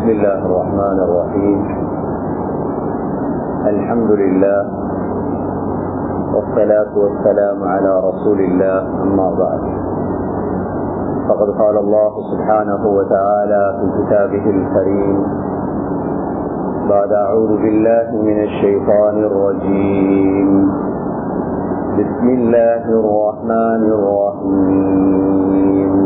بسم الله الرحمن الرحيم الحمد لله والصلاة والسلام على رسول الله أما بعد فقد قال الله سبحانه وتعالى في كتابه الكريم بعد أعوذ بالله من الشيطان الرجيم بسم الله الرحمن الرحيم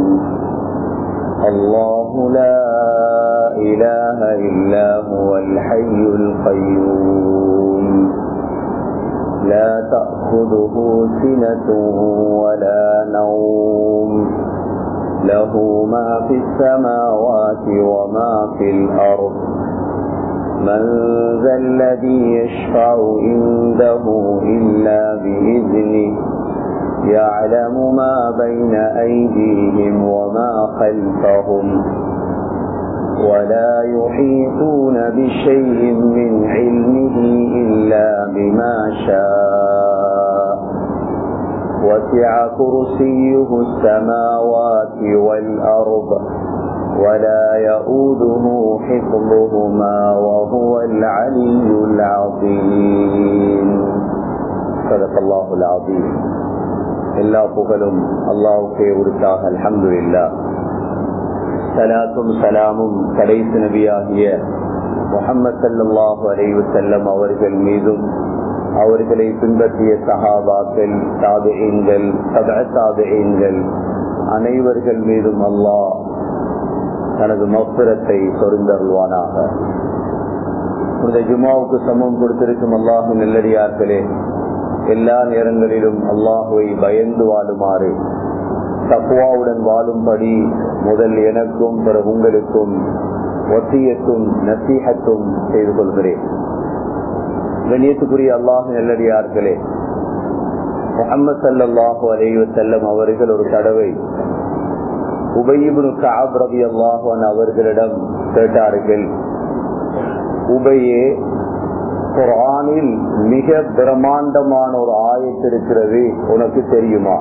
الله لا إله إلا هو الحي القيوم لا تأخذه سنة ولا نوم له ما في السماوات وما في الأرض من ذا الذي يشفع عنده إلا بإذنه يعلم ما بين أيديهم وما خلفهم ولا يحيطون بشيء من علمه إلا بما شاء وسع كرسيه السماوات والأرض ولا يؤوده حفظهما وهو العلي العظيم صدق الله العظيم எல்லா புகழும் அல்லாவுக்கே உரித்தாக அல்ஹம்து இல்லா சலாத்தும் சலாமும் கடைசி நபியாகிய முகமது சல்லாஹூ அலைவு செல்லம் அவர்கள் மீதும் அவர்களை பின்பற்றிய சஹாபாக்கள் தாபியங்கள் தாபியங்கள் அனைவர்கள் மீதும் அல்லாஹ் தனது மௌத்திரத்தை சொருந்தருள்வானாக இந்த ஜுமாவுக்கு சமம் கொடுத்திருக்கும் அல்லாஹு நெல்லடியார்களே எல்லா நேரங்களிலும் அல்லாஹுவை பயந்து வாழுமாறு தக்குவாவுடன் வாழும்படி முதல் எனக்கும் பிறகு உங்களுக்கும் ஒத்தியத்தும் நசீகத்தும் செய்து கொள்கிறேன் கண்ணியத்துக்குரிய அல்லாஹு நெல்லடியார்களே முகமது சல்லாஹூ அலைவ செல்லம் அவர்கள் ஒரு தடவை உபயிபுனு காப் ரவி அல்லாஹான் அவர்களிடம் கேட்டார்கள் உபையே குரானில் மிக பிரமாண்டமான ஒரு ஆயத்து இருக்கிறது உனக்கு தெரியுமா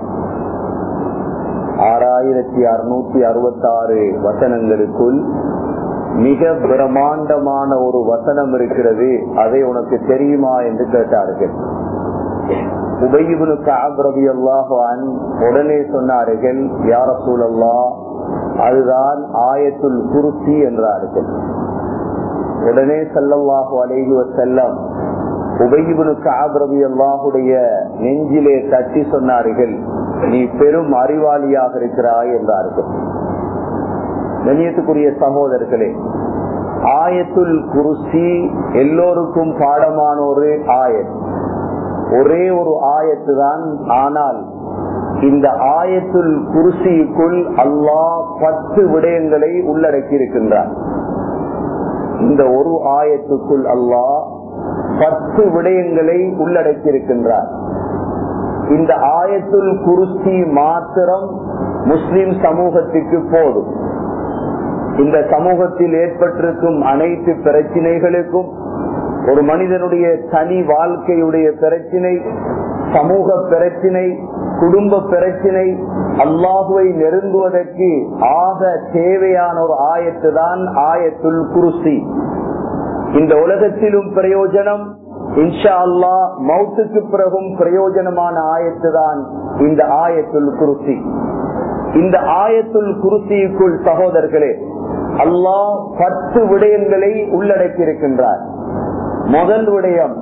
ஆறாயிரத்தி அறுநூத்தி அறுபத்தி ஆறு வசனங்களுக்குள் மிக பிரமாண்டமான ஒரு வசனம் இருக்கிறது அதை உனக்கு தெரியுமா என்று கேட்டார்கள் உபயிபுனு காப் ரவி அல்லாஹான் உடனே சொன்னார்கள் யார சூழல்லா அதுதான் ஆயத்துல் குருசி என்றார்கள் உடனே செல்லல்லாஹு அலைகுவ செல்லம் உபயிபுனு காப் ரவி அல்லாஹுடைய நெஞ்சிலே தட்டி சொன்னார்கள் நீ பெரும் அறிவாளியாக இருக்கிறாய் என்றார்கள் கண்ணியத்துக்குரிய சகோதரர்களே ஆயத்துல் குருசி எல்லோருக்கும் பாடமான ஒரு ஆயத் ஒரே ஒரு ஆயத்து தான் ஆனால் இந்த ஆயத்துல் குருசிக்குள் அல்லாஹ் பத்து விடயங்களை உள்ளடக்கி இருக்கின்றார் இந்த ஒரு ஆயத்துக்குள் அல்லாஹ் பத்து விடயங்களை உள்ளடக்கி இருக்கின்றார் இந்த ஆயத்துல் குருசி மாத்திரம் முஸ்லிம் சமூகத்துக்கு போதும் இந்த சமூகத்தில் ஏற்பட்டிருக்கும் அனைத்து பிரச்சினைகளுக்கும் ஒரு மனிதனுடைய தனி வாழ்க்கையுடைய பிரச்சினை சமூக பிரச்சினை குடும்ப பிரச்சினை அல்லாஹுவை நெருங்குவதற்கு ஆக தேவையான ஒரு ஆயத்து தான் ஆயத்துல் குருசி இந்த உலகத்திலும் பிரயோஜனம் இன்ஷா அல்லா மௌத்துக்கு பிறகும் பிரயோஜனமான ஆயத்து தான் இந்த ஆயத்துல் குருசி இந்த ஆயத்துல் குருசிக்குள் சகோதரர்களே அல்லாஹ் பத்து விடயங்களை உள்ளடக்கி இருக்கின்றார் முதல் விடயம்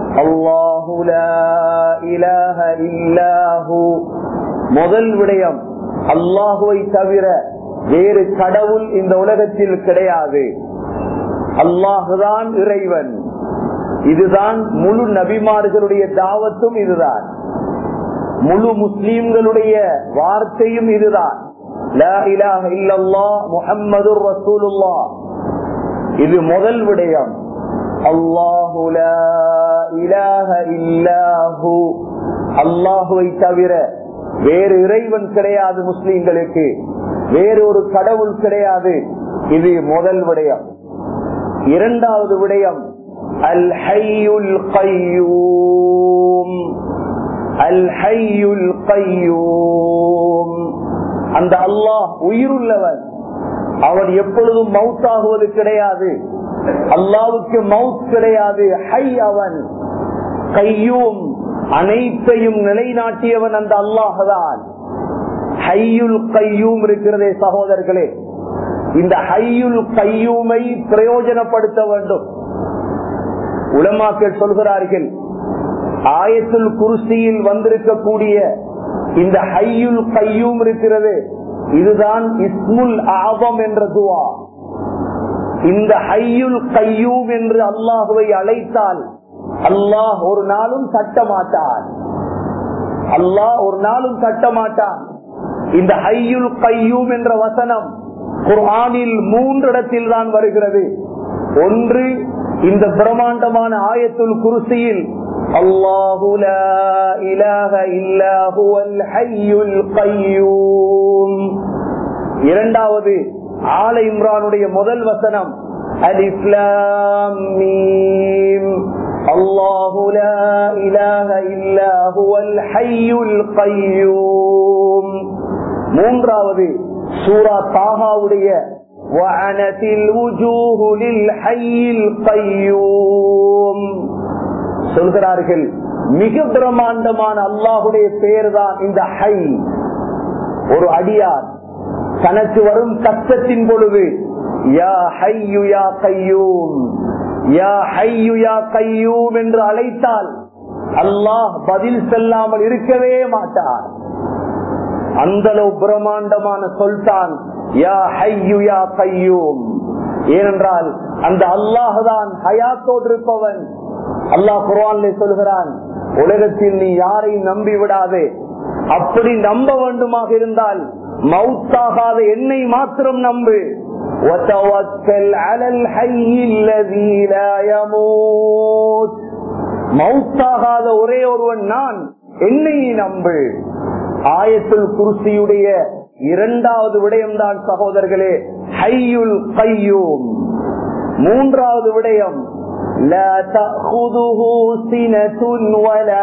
அல்லாஹு முதல் விடயம் அல்லாஹுவை தவிர வேறு கடவுள் இந்த உலகத்தில் கிடையாது அல்லாஹுதான் இறைவன் இதுதான் முழு நபிமார்களுடைய தாவத்தும் இதுதான் முழு முஸ்லீம்களுடைய வார்த்தையும் இதுதான் முகம்மது ரசூலுல்லா இது முதல் விடயம் அல்லாஹு அல்லாஹுவை தவிர வேறு இறைவன் கிடையாது முஸ்லீம்களுக்கு வேறு ஒரு கடவுள் கிடையாது இது முதல் விடயம் இரண்டாவது விடயம் அல் ஹையுல் கையூம் அல் ஹையுல் கையூம் அந்த அல்லாஹ் உயிருள்ளவன் அவன் எப்பொழுதும் மவுத்தாகுவது கிடையாது அல்லாவுக்கு மவுத் கிடையாது ஹை அவன் கையும் அனைத்தையும் நிலைநாட்டியவன் அந்த அல்லாஹதான் ஹையுல் கையூம் இருக்கிறதே சகோதரர்களே இந்த ஹையுல் கையூமை பிரயோஜனப்படுத்த வேண்டும் உலமாக்கள் சொல்கிறார்கள் ஆயத்துல் குருசியில் வந்திருக்கக்கூடிய இந்த ஹையுல் கையூம் இருக்கிறது இதுதான் இஸ்முல் ஆபம் என்ற துவா இந்த ஹையுல் கையூம் என்று அல்லாஹுவை அழைத்தால் அல்லாஹ் ஒரு நாளும் கட்ட மாட்டான் அல்லாஹ் ஒரு நாளும் கட்ட மாட்டான் இந்த ஹையுல் கையூம் என்ற வசனம் குர்ஆனில் மூன்று இடத்தில் தான் வருகிறது ஒன்று இந்த பிரம்மாண்டமான ஆயத்துல் குருசியில் அல்லாஹு லா இலாஹ இல்லா ஹுவல் ஹய்யுல் கையூம் இரண்டாவது ஆல இம்ரானுடைய முதல் வசனம் அலிஸ்லாம் மீம் அல்லாஹு லா இலாஹ இல்லா ஹுவல் ஹய்யுல் கையூம் மூன்றாவது சூரா தாகாவுடைய وعنت الوجوه للحي القيوم சொல்கிறார்கள் மிக பிரம்மாண்டமான அல்லாஹுடைய பெயர் தான் இந்த ஹை ஒரு அடியார் தனக்கு வரும் கஷ்டத்தின் பொழுது யா ஹையு யா கையூம் யா ஹையு யா கையூம் என்று அழைத்தால் அல்லாஹ் பதில் செல்லாமல் இருக்கவே மாட்டார் அந்த அளவு பிரம்மாண்டமான சொல்தான் யா ஹையு யா கையூம் ஏனென்றால் அந்த அல்லாஹுதான் ஹயாத்தோடு இருப்பவன் அல்லாஹ் குர்ஆன்ல சொல்கிறான் உலகத்தில் நீ யாரையும் நம்பி விடாதே அப்படி நம்ப வேண்டுமாக இருந்தால் மவுத்தாகாத என்னை மாத்திரம் நம்பு وتوكل على الحي الذي لا يموت மவுத்தாகாத ஒரே ஒருவன் நான் என்னை நம்பு ஆயத்துல் குருசியுடைய இரண்டாவது விடயம்தான் சகோதரர்களே ஹையுல் கையூம் மூன்றாவது விடயம் لا تأخذه سنة ولا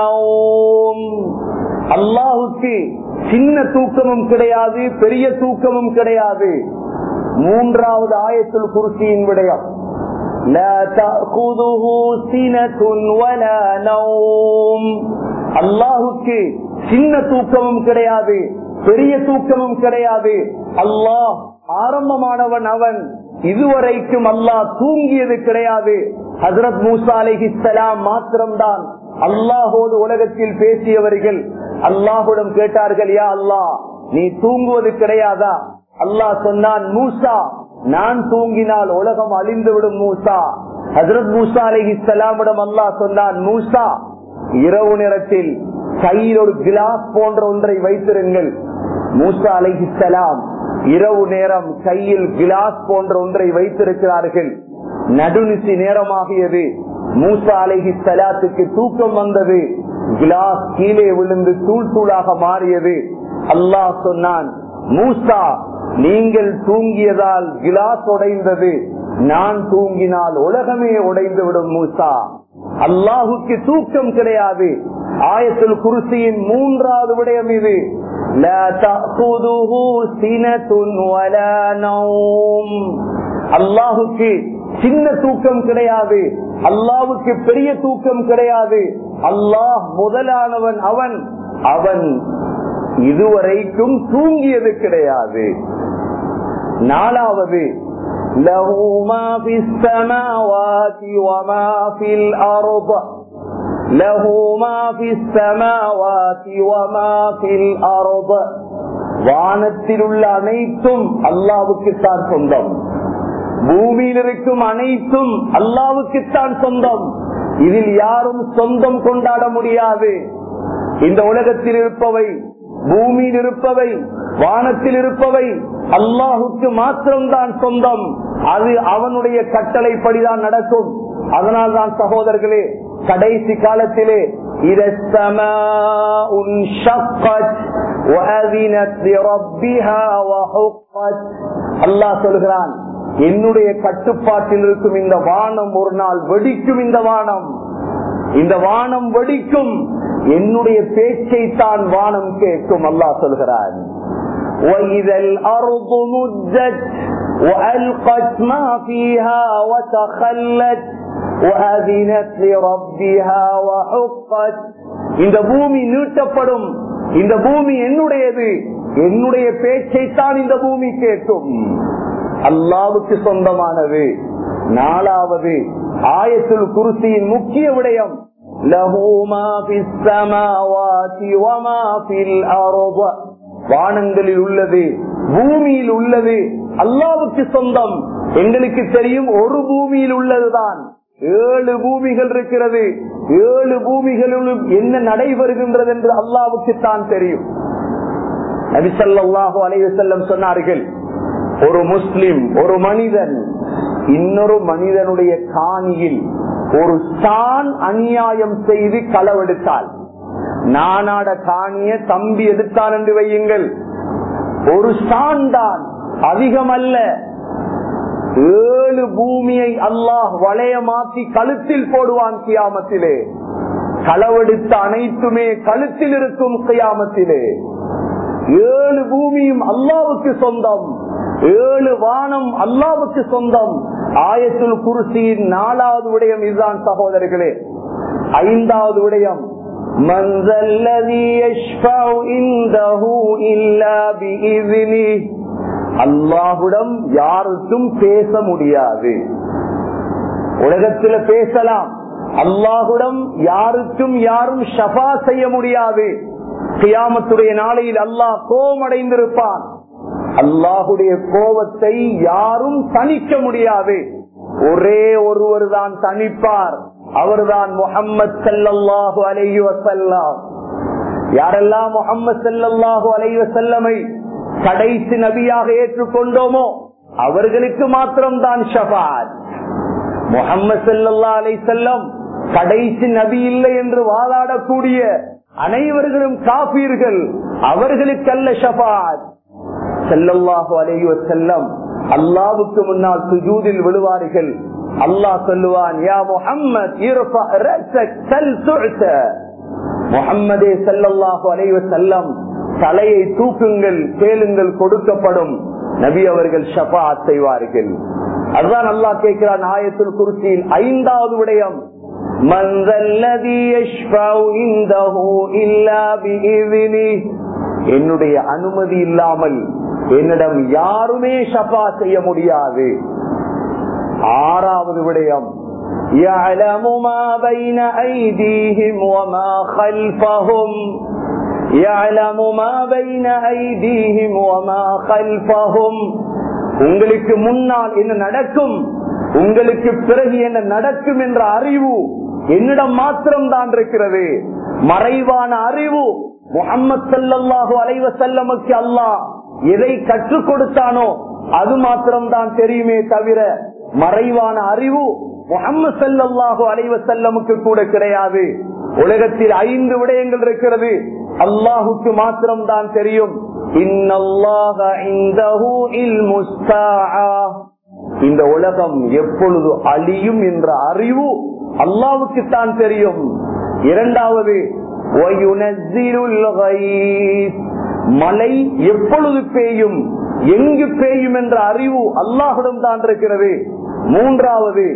نوم அல்லாஹுக்கு சின்ன தூக்கமும் கிடையாது பெரிய தூக்கமும் கிடையாது மூன்றாவது ஆயத்துல் குருசியின் விடயம் لا تأخذه سنة ولا نوم அல்லாஹுக்கு சின்ன தூக்கமும் கிடையாது பெரிய தூக்கமும் கிடையாது அல்லாஹ் ஆரம்பமானவன் அவன் இதுவரைக்கும் அல்லாஹ் தூங்கியது கிடையாது ஹசரத் மூசா அலிஹிஸ்லாம் மாத்திரம்தான் அல்லாஹோடு உலகத்தில் பேசியவர்கள் அல்லாஹுடன் கேட்டார்கள் யா அல்லாஹ் நீ தூங்குவது கிடையாதா அல்லாஹ் சொன்னான் மூசா நான் தூங்கினால் உலகம் அழிந்துவிடும் மூசா ஹசரத் மூசா அலிஹிஸ்லாமிடம் அல்லாஹ் சொன்னான் மூசா இரவு நேரத்தில் கையில் ஒரு கிளாஸ் போன்ற ஒன்றை வைத்திருங்கள் மூசா அலிஹிஸ்லாம் இரவு நேரம் கையில் கிளாஸ் போன்ற ஒன்றை வைத்திருக்கிறார்கள் நடுநிசி நேரமாகியது மூசா அலஹி சலாத்துக்கு தூக்கம் வந்தது கிளாஸ் கீழே விழுந்து தூள் தூளாக மாறியது அல்லாஹ் சொன்னான் மூசா நீங்கள் தூங்கியதால் கிளாஸ் உடைந்தது நான் தூங்கினால் உலகமே உடைந்து விடும் மூசா அல்லாஹுக்கு தூக்கம் கிடையாது ஆயத்தில் குருசியின் மூன்றாவது விடயம் இது لا تأخذه سنة ولا نوم அல்லாஹுக்கு சின்ன தூக்கம் கிடையாது அல்லாவுக்கு பெரிய தூக்கம் கிடையாது அல்லாஹ் முதலானவன் அவன் அவன் இதுவரைக்கும் தூங்கியது கிடையாது நாலாவது له ما في السماوات وما في الأرض له ما في السماوات وما في الأرض வானத்தில் உள்ள அனைத்தும் அல்லாவுக்குத்தான் சொந்தம் பூமியில் இருக்கும் அனைத்தும் அல்லாவுக்குத்தான் சொந்தம் இதில் யாரும் சொந்தம் கொண்டாட முடியாது இந்த உலகத்தில் இருப்பவை பூமியில் இருப்பவை வானத்தில் இருப்பவை அல்லாஹுக்கு மாத்திரம்தான் சொந்தம் அது அவனுடைய கட்டளைப்படிதான் நடக்கும் அதனால் தான் சகோதரர்களே கடைசி காலத்திலே அல்லாஹ் சொல்கிறான் என்னுடைய கட்டுப்பாட்டில் இருக்கும் இந்த வானம் ஒரு நாள் வெடிக்கும் இந்த வானம் இந்த வானம் வெடிக்கும் என்னுடைய பேச்சை தான் வானம் கேட்கும் அல்லாஹ் சொல்கிறான் وإذا الأرض مدت وألقت ما فيها وتخلت وأذنت لربها وحقت இந்த பூமி நீட்டப்படும் இந்த பூமி என்னுடையது என்னுடைய பேச்சைத்தான் இந்த பூமி கேட்கும் அல்லாவுக்கு சொந்தமானது நாலாவது ஆயத்துல் குருசியின் முக்கிய விடயம் வானங்களில் உள்ளது பூமியில் உள்ளது அல்லாவுக்கு சொந்தம் எங்களுக்கு தெரியும் ஒரு பூமியில் உள்ளதுதான் ஏழு பூமிகள் இருக்கிறது ஏழு பூமிகளிலும் என்ன நடைபெறுகின்றது என்று அல்லாவுக்கு தான் தெரியும் நபிசல்லாஹு அலைய செல்லம் சொன்னார்கள் ஒரு முஸ்லிம் ஒரு மனிதன் இன்னொரு மனிதனுடைய காணியில் ஒரு சான் அநியாயம் செய்து களவெடுத்தால் நானாட காணிய தம்பி எடுத்தான் என்று வையுங்கள் ஒரு சான் தான் அதிகமல்ல ஏழு பூமியை அல்லாஹ் வளைய மாற்றி கழுத்தில் போடுவான் கியாமத்திலே களவெடுத்த அனைத்துமே கழுத்தில் இருக்கும் கியாமத்திலே ஏழு பூமியும் அல்லாவுக்கு சொந்தம் ஏழு வானம் அல்லாவுக்கு சொந்தம் ஆயத்துல் குருசியின் நாலாவது விடயம் இதுதான் சகோதரர்களே ஐந்தாவது விடயம் அல்லாஹுடம் யாருக்கும் பேச முடியாது உலகத்தில் பேசலாம் அல்லாஹுடம் யாருக்கும் யாரும் ஷபா செய்ய முடியாது கியாமத்துடைய நாளையில் அல்லாஹ் கோபமடைந்திருப்பான் அல்லாஹுடைய கோபத்தை யாரும் தணிக்க முடியாது ஒரே ஒருவர் தான் தணிப்பார் அவர்தான் முகம்மது செல்லல்லாஹு அலைஹி வசல்லாம் யாரெல்லாம் முகம்மது செல்லல்லாஹு அலைஹி வசல்லமை கடைசி நபியாக ஏற்றுக்கொண்டோமோ அவர்களுக்கு மாத்திரம் தான் ஷபாத் முகம்மது செல்லல்லா அலை செல்லம் கடைசி நபி இல்லை என்று வாதாடக்கூடிய அனைவர்களும் காப்பீர்கள் அவர்களுக்கல்ல ஷபாத் செல்லல்லாஹு அலைஹி வசல்லம் அல்லாவுக்கு முன்னால் சுஜூதில் விழுவார்கள் அல்லாஹ் சொல்லுவான் யா முஹம்மத் முகம்மதே செல்லல்லாஹு அலைவ செல்லம் தலையை தூக்குங்கள் கேளுங்கள் கொடுக்கப்படும் நபி அவர்கள் ஷபா செய்வார்கள் அதுதான் அல்லாஹ் கேட்கிறான் ஆயத்தில் குருசியில் ஐந்தாவது விடயம் என்னுடைய அனுமதி இல்லாமல் என்னிடம் யாருமே ஷபா செய்ய முடியாது ஆறாவது விடயம் يعلم ما بين أيديهم وما خلفهم يعلم ما بين أيديهم وما خلفهم உங்களுக்கு முன்னால் என்ன நடக்கும் உங்களுக்கு பிறகு என்ன நடக்கும் என்ற அறிவு என்னிடம் மாத்திரம் தான் இருக்கிறது மறைவான அறிவு முகம்மது சல்லாஹூ அலைவ செல்லமுக்கு அல்லாஹ் எதை கற்றுக் கொடுத்தானோ அது மாத்திரம் தான் தெரியுமே தவிர மறைவான அறிவு முகம்மது சல்லாஹூ அலைவ செல்லமுக்கு கூட கிடையாது உலகத்தில் ஐந்து விடயங்கள் இருக்கிறது அல்லாஹுக்கு மாத்திரம் தான் தெரியும் இந்த உலகம் எப்பொழுது அழியும் என்ற அறிவு அல்லாவுக்கு தான் தெரியும் இரண்டாவது மழை எப்பொழுது பெய்யும் எங்கு பெய்யும் என்ற அறிவு அல்லாஹுடன் தான் இருக்கிறது மூன்றாவது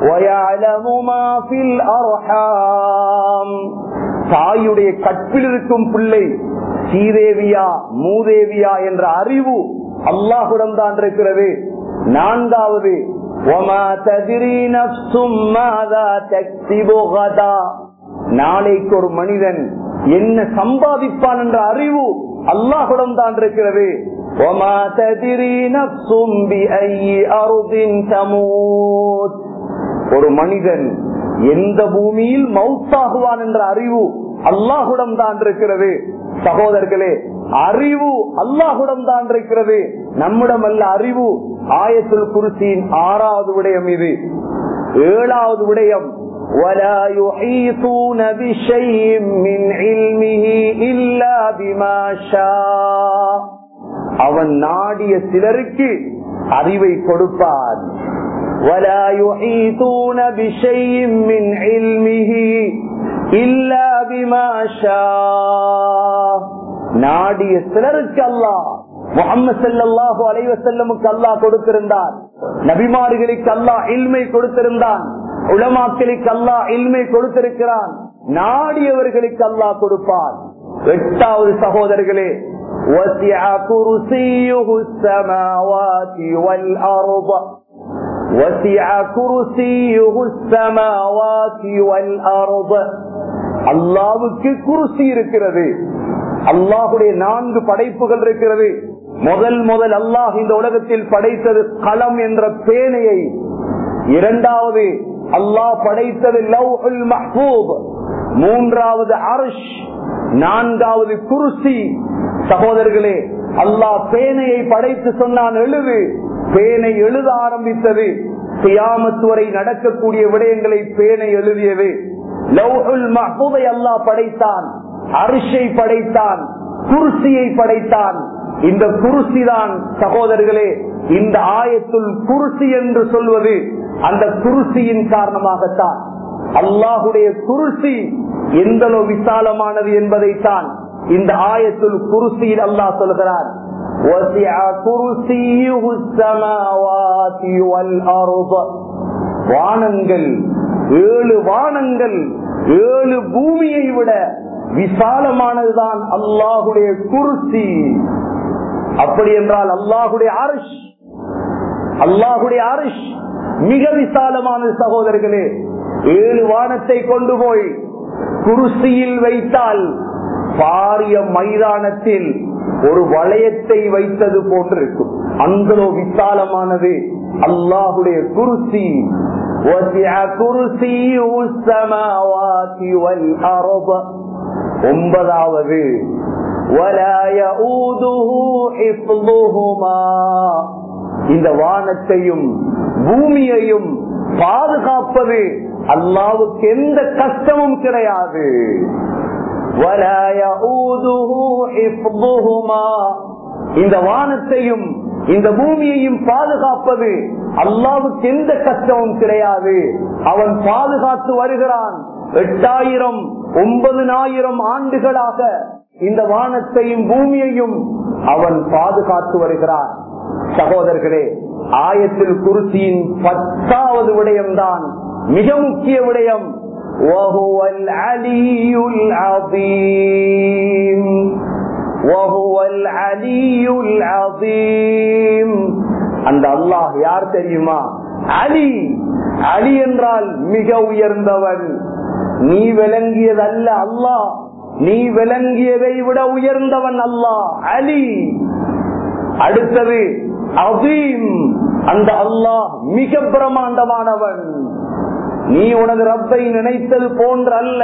தாயுடைய கற்பில் இருக்கும் பிள்ளை சீதேவியா மூதேவியா என்ற அறிவு அல்லாஹுடன் தான் இருக்கிறது நான்காவது நாளைக்கு ஒரு மனிதன் என்ன சம்பாதிப்பான் என்ற அறிவு அல்லாஹுடன் தான் இருக்கிறது ஒரு மனிதன் எந்த பூமியில் மவுத்தாகுவான் என்ற அறிவு அல்லாஹுடன் தான் இருக்கிறது சகோதரர்களே அறிவு அல்லாஹுடன் தான் இருக்கிறது நம்மிடம் அல்ல அறிவு ஆயத்துல் குருசியின் ஆறாவது விடயம் இது ஏழாவது விடயம் ولا يحيطون بشيء من علمه إلا بما شاء அவன் நாடிய சிலருக்கு அறிவை கொடுப்பான் ولا يحيطون بشيء من علمه إلا بما شاء நாடிய சிலருக்கு அல்லாஹ் முகமது செல்லல்லாஹு அலைவசல்லமுக்கு அல்லாஹ் கொடுத்திருந்தார் நபிமார்களுக்கு அல்லாஹ் இல்மை கொடுத்திருந்தான் உலமாக்களுக்கு அல்லாஹ் இல்மை கொடுத்திருக்கிறான் நாடியவர்களுக்கு அல்லாஹ் கொடுப்பான் எட்டாவது சகோதரர்களே وسع كرسيه السماوات والأرض وسع كرسيه السماوات والأرض அல்லாவுக்கு குருசி இருக்கிறது அல்லாஹுடைய நான்கு படைப்புகள் இருக்கிறது முதல் முதல் அல்லாஹ் இந்த உலகத்தில் படைத்தது களம் என்ற பேனையை இரண்டாவது அல்லாஹ் படைத்தது லவ் மஹ்பூப் மூன்றாவது அர்ஷ் நான்காவது குருசி சகோதரர்களே அல்லாஹ் பேனையை படைத்து சொன்னான் எழுது பேனை எழுத ஆரம்பித்தது சியாமத்து வரை நடக்கக்கூடிய விடயங்களை பேனை எழுதியது லவ்ஹுல் மஹூதை அல்லாஹ் படைத்தான் அரிசை படைத்தான் குருசியை படைத்தான் இந்த குருசி தான் சகோதரர்களே இந்த ஆயத்துள் குருசி என்று சொல்வது அந்த குருசியின் காரணமாகத்தான் அல்லாஹுடைய குருசி எந்த விசாலமானது என்பதைத்தான் இந்த ஆயத்துள் குருசியில் அல்லாஹ் சொல்கிறார் வானங்கள் ஏழு வானங்கள் ஏழு பூமியை விட விசாலமானதுதான் அல்லாஹுடைய குருசி அப்படி என்றால் அல்லாஹுடைய அரிஷ் அல்லாஹுடைய அரிஷ் மிக விசாலமான சகோதரர்களே ஏழு வானத்தை கொண்டு போய் குருசியில் வைத்தால் பாரிய மைதானத்தில் ஒரு வளையத்தை வைத்தது போன்றிருக்கும் அந்தோ விசாலமானது அல்லாஹுடைய குருசி ஒன்பதாவது இந்த வானத்தையும் பூமியையும் பாதுகாப்பது அல்லாவுக்கு எந்த கஷ்டமும் கிடையாது இந்த வானத்தையும் இந்த பூமியையும் பாதுகாப்பது அல்லாவுக்கு எந்த கஷ்டமும் கிடையாது அவன் பாதுகாத்து வருகிறான் எட்டாயிரம் ஒன்பதுனாயிரம் ஆண்டுகளாக இந்த வானத்தையும் பூமியையும் அவன் பாதுகாத்து வருகிறான் சகோதரர்களே ஆயத்தில் குருசியின் பத்தாவது விடயம்தான் மிக முக்கிய விடயம் وهو العلي العظيم وهو العلي العظيم அந்த அல்லாஹ் யார் தெரியுமா அலி அலி என்றால் மிக உயர்ந்தவன் நீ விளங்கியதல்ல அல்லாஹ் நீ விளங்கியதை விட உயர்ந்தவன் அல்லாஹ் அலி அடுத்தது அதீம் அந்த அல்லாஹ் மிக பிரமாண்டமானவன் நீ உனது ரப்பை நினைத்தது போன்ற அல்ல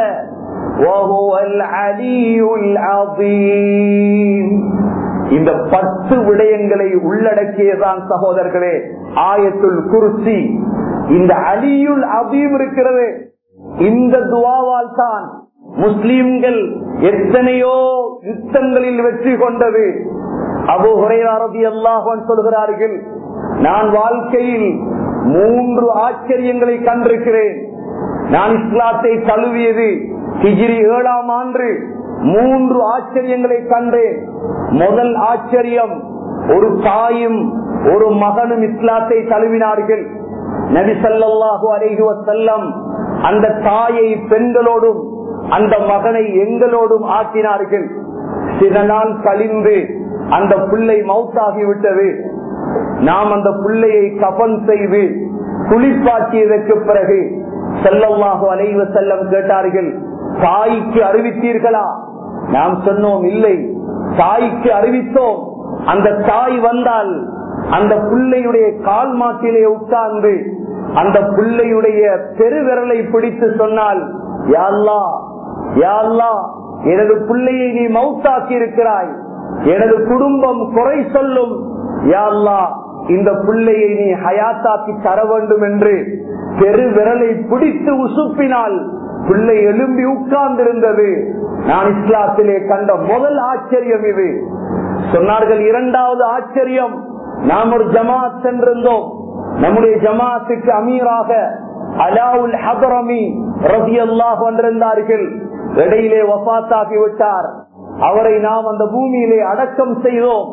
இந்த பத்து விடயங்களை உள்ளடக்கியதான் சகோதரர்களே ஆயத்துல் குருசி இந்த அலியுல் அபீம் இருக்கிறது இந்த துவாவால் தான் முஸ்லிம்கள் எத்தனையோ யுத்தங்களில் வெற்றி கொண்டது அபு ஹுரையாரதி அல்லாஹன் சொல்கிறார்கள் நான் வாழ்க்கையில் மூன்று ஆச்சரியங்களை கண்டிருக்கிறேன் நான் இஸ்லாத்தை தழுவியது ஹிஜிரி ஏழாம் ஆண்டு மூன்று ஆச்சரியங்களை கண்டேன் முதல் ஆச்சரியம் ஒரு தாயும் ஒரு மகனும் இஸ்லாத்தை தழுவினார்கள் நபிசல்லாஹு அலைஹி வசல்லம் அந்த தாயை பெண்களோடும் அந்த மகனை எங்களோடும் ஆக்கினார்கள் சில நாள் கழிந்து அந்த பிள்ளை மவுத்தாகிவிட்டது நாம் அந்த பிள்ளையை கபன் செய்து குளிப்பாட்டியதற்கு பிறகு செல்லமாக அலைவ செல்லம் கேட்டார்கள் தாய்க்கு அறிவித்தீர்களா நாம் சொன்னோம் இல்லை தாய்க்கு அறிவித்தோம் அந்த தாய் வந்தால் அந்த பிள்ளையுடைய கால் மாட்டிலே உட்கார்ந்து அந்த பிள்ளையுடைய பெருவிரலை பிடித்து சொன்னால் யாழ்லா யாழ்லா எனது பிள்ளையை நீ மவுத்தாக்கி இருக்கிறாய் எனது குடும்பம் குறை சொல்லும் யாழ்லா இந்த பிள்ளையை நீ ஹயாத்தாக்கி தர வேண்டும் என்று பெரு விரலை பிடித்து உசுப்பினால் பிள்ளை எழும்பி உட்கார்ந்திருந்தது நான் இஸ்லாத்திலே கண்ட முதல் ஆச்சரியம் இது சொன்னார்கள் இரண்டாவது ஆச்சரியம் நாம் ஒரு ஜமாத் சென்றிருந்தோம் நம்முடைய ஜமாத்துக்கு அமீராக அலாவுல் ஹபரமி ரவி அல்லாஹ் வந்திருந்தார்கள் இடையிலே வபாத்தாகி விட்டார் அவரை நாம் அந்த பூமியிலே அடக்கம் செய்தோம்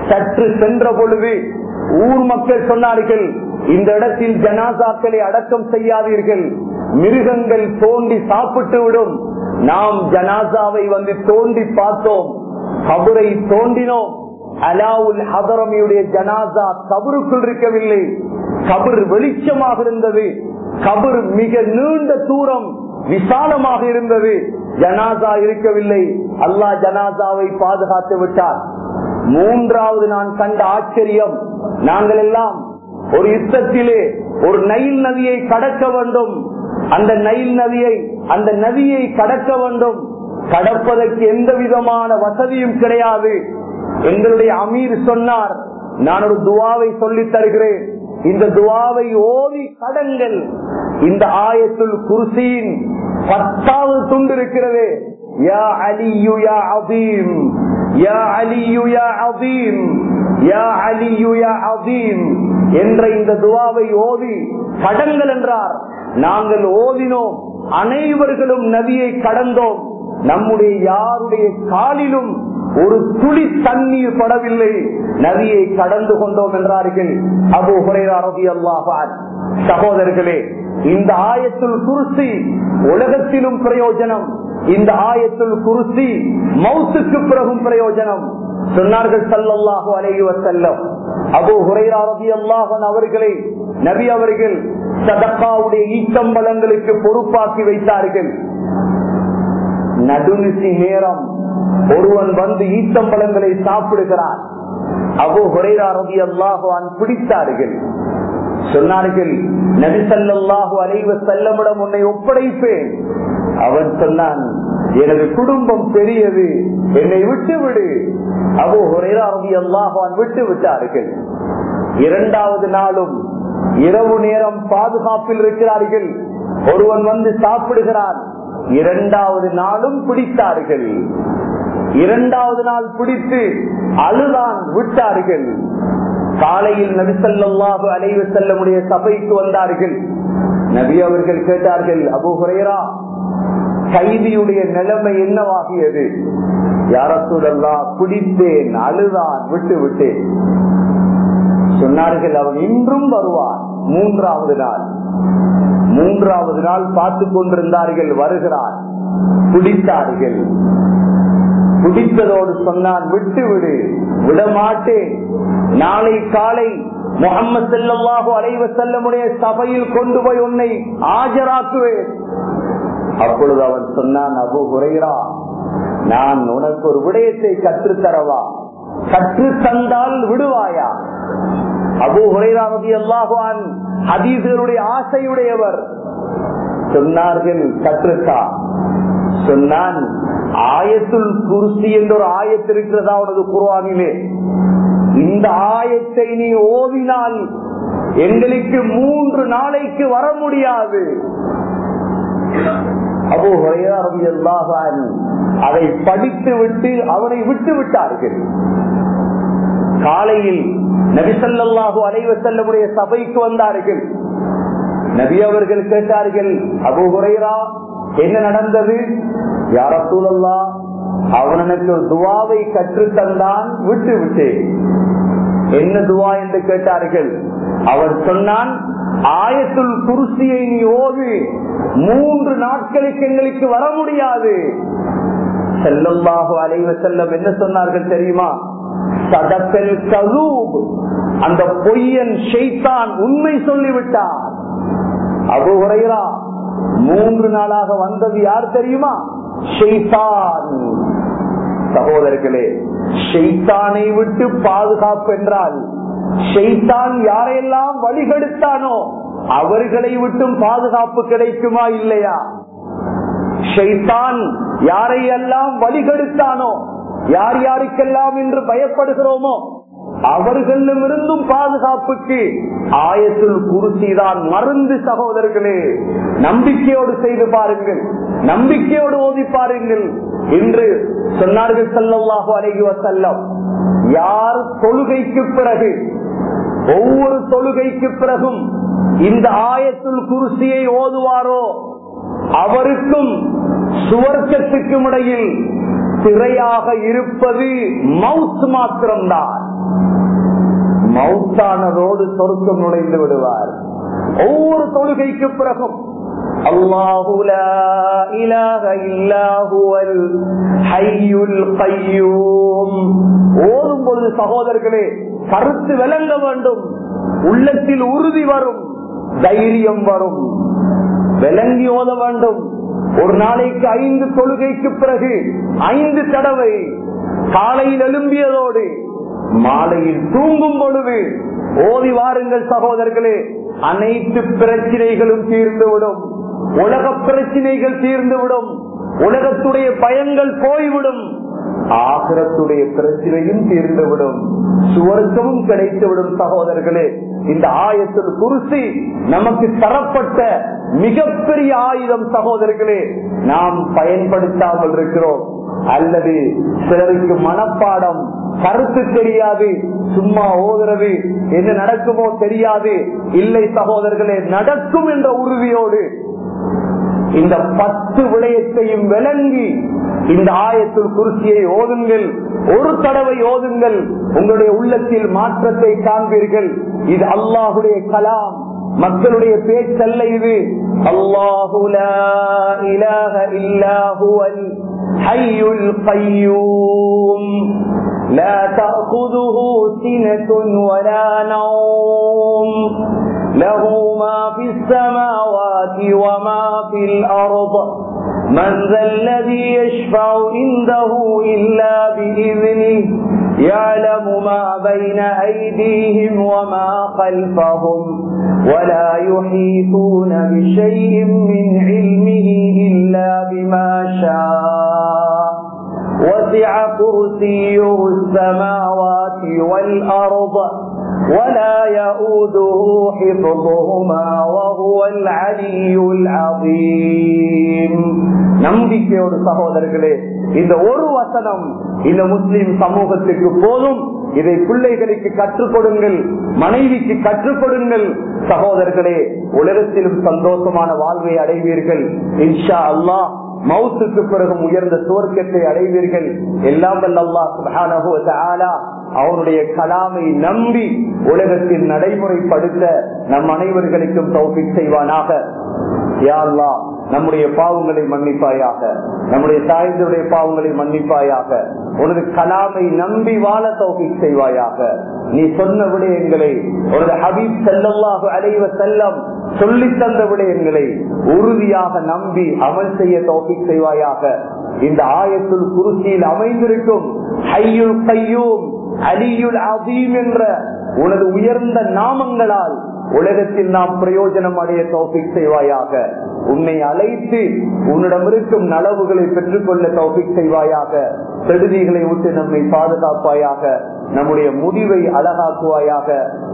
சற்று சென்ற பொழுது ஊர் மக்கள் சொன்னார்கள் இந்த இடத்தில் ஜனாசாக்களை அடக்கம் செய்யாதீர்கள் மிருகங்கள் தோண்டி சாப்பிட்டு விடும் நாம் ஜனாசாவை வந்து தோண்டி பார்த்தோம் கபரை தோண்டினோம் அலாவுல் ஹதரமியுடைய ஜனாசா கபருக்குள் இருக்கவில்லை கபர் வெளிச்சமாக இருந்தது கபர் மிக நீண்ட தூரம் விசாலமாக இருந்தது ஜனாசா இருக்கவில்லை அல்லாஹ் ஜனாசாவை பாதுகாத்து விட்டார் மூன்றாவது நான் கண்ட ஆச்சரியம் நாங்கள் எல்லாம் ஒரு யுத்தத்திலே ஒரு நைல் நதியை கடக்க வேண்டும் அந்த நைல் நதியை அந்த நதியை கடக்க வேண்டும் கடப்பதற்கு எந்த விதமான வசதியும் கிடையாது எங்களுடைய அமீர் சொன்னார் நான் ஒரு துவாவை சொல்லித் தருகிறேன் இந்த துவாவை ஓதி கடங்கள் இந்த ஆயத்துல் குர்சியின் பத்தாவது துண்டு இருக்கிறது யா அலியு யா அதீம் யா அலியு யா அதீம் யா அலியு யா அதீம் என்ற இந்த துவாவை ஓதி கடங்கள் என்றார் நாங்கள் ஓதினோம் அனைவர்களும் நதியை கடந்தோம் நம்முடைய யாருடைய காலிலும் ஒரு துளி தண்ணீர் படவில்லை நதியை கடந்து கொண்டோம் என்றார்கள் அபு ஹுரைரதி அல்லாஹான் சகோதரர்களே இந்த ஆயத்துல் குருசி உலகத்திலும் பிரயோஜனம் இந்த ஆயத்துல் குருசி மௌத்துக்கு பிறகும் பிரயோஜனம் சொன்னார்கள் சல்லல்லாஹு அலைஹி வஸல்லம் அபு ஹுரைரா ரலியல்லாஹு அவர்களை நபி அவர்கள் சதக்காவுடைய ஈச்சம்பழங்களுக்கு பொறுப்பாக்கி வைத்தார்கள் நடுநிசி நேரம் ஒருவன் வந்து ஈச்சம்பழங்களை சாப்பிடுகிறான் அபு ஹுரைரா ரலியல்லாஹு பிடித்தார்கள் சொன்னார்கள் நபிசல்லாஹு அலைவ செல்லமிடம் உன்னை ஒப்படைப்பேன் அவன் சொன்னான் எனது குடும்பம் பெரியது என்னை விட்டு விடு அபு ஹுரைராரதி அல்லாஹான் விட்டு விட்டார்கள் இரண்டாவது நாளும் இரவு நேரம் பாதுகாப்பில் இருக்கிறார்கள் ஒருவன் வந்து சாப்பிடுகிறான் இரண்டாவது நாளும் பிடித்தார்கள் இரண்டாவது நாள் பிடித்து அழுதான் விட்டார்கள் காலையில் நபிசல்லாஹு அலைவு செல்லமுடைய சபைக்கு வந்தார்கள் நபி அவர்கள் கேட்டார்கள் அபு ஹுரேரா கைதியுடைய நிலைமை என்னவாகியது யார சூழல்லா பிடித்தேன் அழுதான் விட்டு விட்டேன் சொன்னார்கள் அவன் இன்றும் வருவான் மூன்றாவது நாள் மூன்றாவது நாள் பார்த்து கொண்டிருந்தார்கள் வருகிறான் பிடித்தார்கள் பிடித்ததோடு சொன்னான் விட்டு விடு விடமாட்டேன் நாளை காலை முகமது செல்லவாக அலைவ செல்லமுடைய சபையில் கொண்டு போய் உன்னை ஆஜராக்குவேன் அப்பொழுது அவன் சொன்னான் அபு குறைரா நான் உனக்கு ஒரு விடயத்தை கற்றுத்தரவா கற்று தந்தால் விடுவாயா அபு குறைராமதி அல்லாஹான் ஹதீசருடைய ஆசையுடையவர் சொன்னார்கள் கற்றுத்தா சொன்னான் ஆயத்துல் குருசி என்ற ஒரு ஆயத்து இருக்கிறதா உனது குருவானிலே இந்த ஆயத்தை நீ ஓதினால் எங்களுக்கு மூன்று நாளைக்கு வர முடியாது அபோ எல்லாதான் அதை படித்து விட்டு அவனை விட்டு விட்டார்கள் காலையில் நபிசல்லாஹு அலைவ செல்லமுடைய சபைக்கு வந்தார்கள் நபி அவர்கள் கேட்டார்கள் அபு குறைரா என்ன நடந்தது யார சூழல்லா அவன் எனக்கு ஒரு துவாவை கற்று தந்தான் விட்டு விட்டேன் என்ன துவா என்று கேட்டார்கள் அவர் சொன்னான் ஆயத்துல் குருசியை நீ ஓது மூன்று நாட்களுக்கு எங்களுக்கு வர முடியாது செல்லம்பாக அலைவ செல்லம் என்ன சொன்னார்கள் தெரியுமா சதப்பெல் கலூப் அந்த பொய்யன் ஷெய்தான் உண்மை சொல்லிவிட்டார் அபு உரையரா மூன்று நாளாக வந்தது யார் தெரியுமா ஷெய்தான் சகோதரர்களே ஷெய்தானை விட்டு பாதுகாப்பு என்றால் ஷெய்தான் யாரையெல்லாம் வழிகெடுத்தானோ அவர்களை விட்டும் பாதுகாப்பு கிடைக்குமா இல்லையா ஷெய்தான் யாரையெல்லாம் வழிகெடுத்தானோ யார் யாருக்கெல்லாம் என்று பயப்படுகிறோமோ அவர்களிடம் இருந்தும் பாதுகாப்புக்கு ஆயத்துள் குருசிதான் மருந்து சகோதரர்களே நம்பிக்கையோடு செய்து பாருங்கள் நம்பிக்கையோடு ஓதி பாருங்கள் என்று சொன்னார்கள் செல்லவாக அழகி வசல்லம் யார் தொழுகைக்கு பிறகு ஒவ்வொரு தொழுகைக்கு பிறகும் இந்த ஆயத்துள் குருசியை ஓதுவாரோ அவருக்கும் சுவர்க்கத்துக்கும் இடையில் திரையாக இருப்பது மவுத் மாத்திரம்தான் மௌத்தானதோடு சொருக்கம் நுழைந்து விடுவார் ஒவ்வொரு தொழுகைக்கு பிறகும் அல்லாஹு லா இலாஹ இல்லா ஹுவல் ஹய்யுல் கய்யூம் ஓதும் பொழுது சகோதரர்களே கருத்து விளங்க வேண்டும் உள்ளத்தில் உறுதி வரும் தைரியம் வரும் விளங்கி ஓத வேண்டும் ஒரு நாளைக்கு ஐந்து தொழுகைக்கு பிறகு ஐந்து தடவை காலையில் எழும்பியதோடு மாலையில் தூங்கும் பொழுது ஓதி வாருங்கள் சகோதரர்களே அனைத்து பிரச்சனைகளும் தீர்ந்துவிடும் உலக பிரச்சனைகள் தீர்ந்துவிடும் உலகத்துடைய பயங்கள் போய்விடும் ஆகிரத்துடைய பிரச்சனையும் தீர்ந்துவிடும் சுவர்க்கமும் கிடைத்துவிடும் சகோதரர்களே இந்த ஆயத்தில் குருசி நமக்கு தரப்பட்ட மிகப்பெரிய ஆயுதம் சகோதரர்களே நாம் பயன்படுத்தாமல் இருக்கிறோம் அல்லது சிலருக்கு மனப்பாடம் கருத்து தெரியாது சும்மா ஓதுறது என்ன நடக்குமோ தெரியாது இல்லை சகோதரர்களே நடக்கும் என்ற உறுதியோடு இந்த பத்து விடயத்தையும் விளங்கி இந்த ஆயத்தில் குருசியை ஓதுங்கள் ஒரு தடவை ஓதுங்கள் உங்களுடைய உள்ளத்தில் மாற்றத்தை காண்பீர்கள் இது அல்லாஹுடைய கலாம் மக்களுடைய பேச்சல்ல இது அல்லாஹு இலாஹ இல்லாஹுவல் ஹய்யுல் கய்யூம் لا تأخذه سنة ولا نوم له ما في السماوات وما في الأرض من ذا الذي يشفع عنده إلا بإذنه يعلم ما بين أيديهم وما خلفهم ولا يحيطون بشيء من علمه إلا بما شاء وسع كرسيه السماوات والأرض ولا يؤوده حفظهما وهو العلي العظيم நம்பிக்கையோடு சகோதரர்களே இந்த ஒரு வசனம் இந்த முஸ்லிம் சமூகத்துக்கு போதும் இதை பிள்ளைகளுக்கு கற்றுக் கொடுங்கள் மனைவிக்கு கற்றுக் கொடுங்கள் சகோதரர்களே உலகத்திலும் சந்தோஷமான வாழ்வை அடைவீர்கள் இன்ஷா அல்லாஹ் மவுத்துக்கு பிறகும் உயர்ந்த சுவர்க்கத்தை அடைவீர்கள் எல்லாம் அல்லா அவனுடைய கலாமை நம்பி உலகத்தில் நடைமுறைப்படுத்த நம் அனைவர்களுக்கும் தௌபிக் செய்வானாக யாழ்லா நம்முடைய பாவங்களை மன்னிப்பாயாக நம்முடைய தாய்ந்தருடைய பாவங்களை மன்னிப்பாயாக உனது கலாமை நம்பி வாழ தௌபிக் செய்வாயாக நீ சொன்ன விடயங்களை உனது ஹபீப் செல்லல்லாக அலைவ செல்லம் சொல்லி தந்த விடயங்களை உறுதியாக நம்பி அமல் செய்ய தௌபிக் செய்வாயாக இந்த ஆயத்துள் குருசியில் அமைந்திருக்கும் ஹையுல் கையூம் அலியுல் அதீம் என்ற உனது உயர்ந்த நாமங்களால் உலகத்தில் நாம் பிரயோஜனம் அடைய தௌபிக் செய்வாயாக உன்னை அழைத்து உன்னிடம் இருக்கும் நலவுகளை பெற்றுக்கொள்ள தௌபிக் செய்வாயாக கெடுதிகளை விட்டு நம்மை பாதுகாப்பாயாக நம்முடைய முடிவை அழகாக்குவாயாக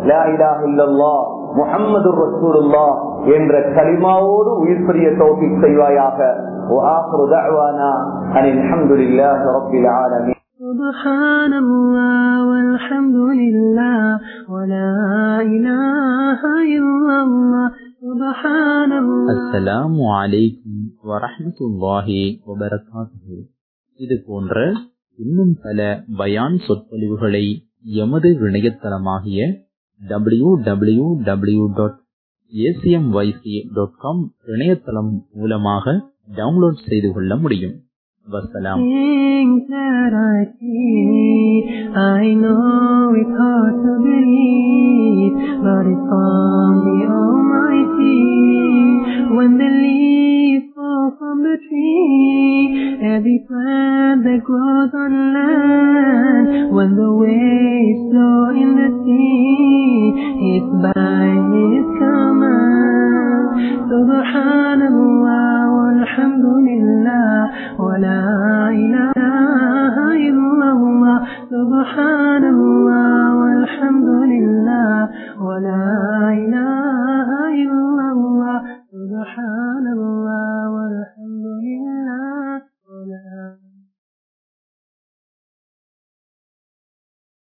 முகம்மது ரசூலுல்லா என்ற கலிமாவோடு உயிர் பெரிய தௌபிக் செய்வாயாக وآخر دعوانا أن الحمد لله رب العالمين سبحان الله والحمد لله ولا إله إلا الله سبحان الله அஸ்ஸலாமு அலைக்கும் வரஹ்மத்துல்லாஹி வபரகாத்துஹு இது போன்ற இன்னும் பல பயான் சொற்பொழிவுகளை எமது இணையதளமாகிய W W W dot ACMYC dot com இணையதளம் மூலமாக டவுன்லோட் செய்து கொள்ள முடியும் வசலாம் Things that I see, I know it's hard to believe, but it's from the Almighty. When the leaves fall from the tree, every plant that grows on land, when the waves flow in the sea, it's by His command. Subhanallah, walhamdulillah, wa la ilaha illallah. Subhanallah.